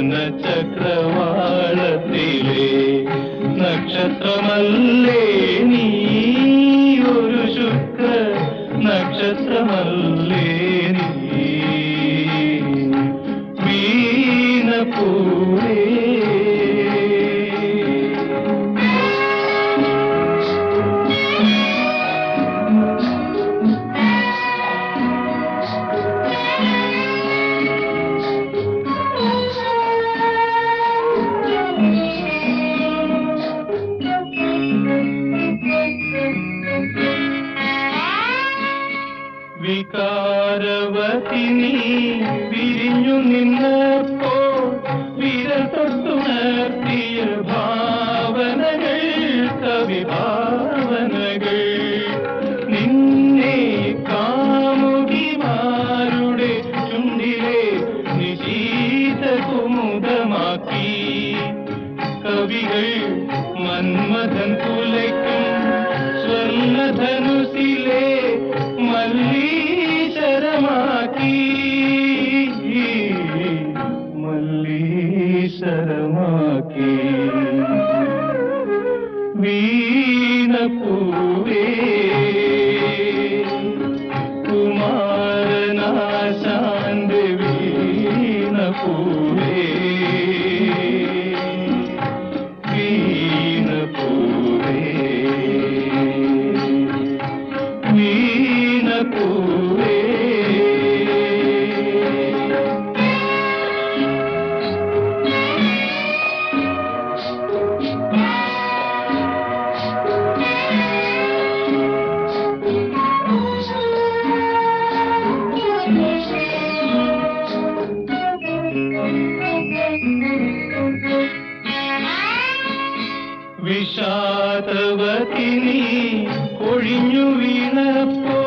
ജീവന ചക്രവാളത്തിലെ നക്ഷത്രമല്ലേ നീ ഒരു ശുക്ര നക്ഷത്രമല്ലേ നീ വീണപ്പൂവേ വികാരവതിനി വിരിഞ്ഞു നിന്നപ്പോൾ വിരൽ തൊട്ടുണർത്തിയ ഭാവനകൾ കവിഭാവനകൾ നിന്നെ കാമുകിമാരുടെ ചുണ്ടിലെ നിശീത കുമുദമാക്കി കവികൾ മന്മഥൻ തുലയ്ക്കും സ്വർണധനുസിലെ മല്ലീശരമാക്കി മല്ലീശരമാക്കി വീണപ്പൂവേ കുമാരനാശാന്റെ വീണപ്പൂവേ വീണപ്പൂവേ വീണപ്പൂവേ വിഷാദവതിനി ഒഴിഞ്ഞു വീണപ്പോ